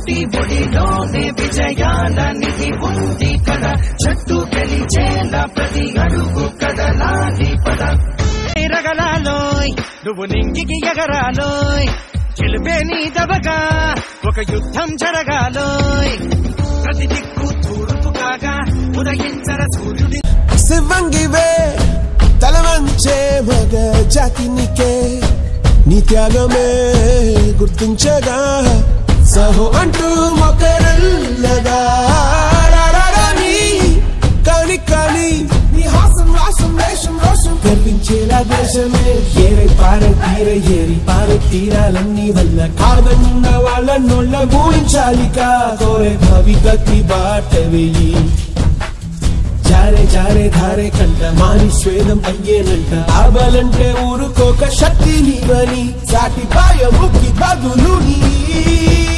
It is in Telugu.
పోటీ ఒడిలోనే విజయాల నిధి ఉంది కదా చెట్టు గెలిచేలా ప్రతి అడుగు కదలాలి పద ఎరగలాలోయ్ నువ్వు నింగికి ఎగరాలోయ్ గెలుపే నీ దవగా ఒక యుద్ధం జరగాలోయ్ ప్రతి దిక్కు తూర్పు కాగా ఉదయించర సూర్యుడి శివంగివే తలవంచే మగ జాతినికే నీ త్యాగమే గుర్తించగా సహో అంటూ మొకరల్లగా రారారాని, కాని కాని నీ హాసం రాసం వేషం రోషం గర్వించేలా దేశమే ఏరై పారే తీర ఏరి పారే తీరాలన్నీ వల్ల కాదన్న వాళ్ళ నోళ్ళ గూడించాలిక కోరే భవిగతి బాట వెయ్యి జారే జారే ధారే కంట మాని స్వేదం అయ్యేనంట ఆబాలంటే ఊరుకోక శక్తి నీవని సాటి పాయ ముక్కి బదులు నీ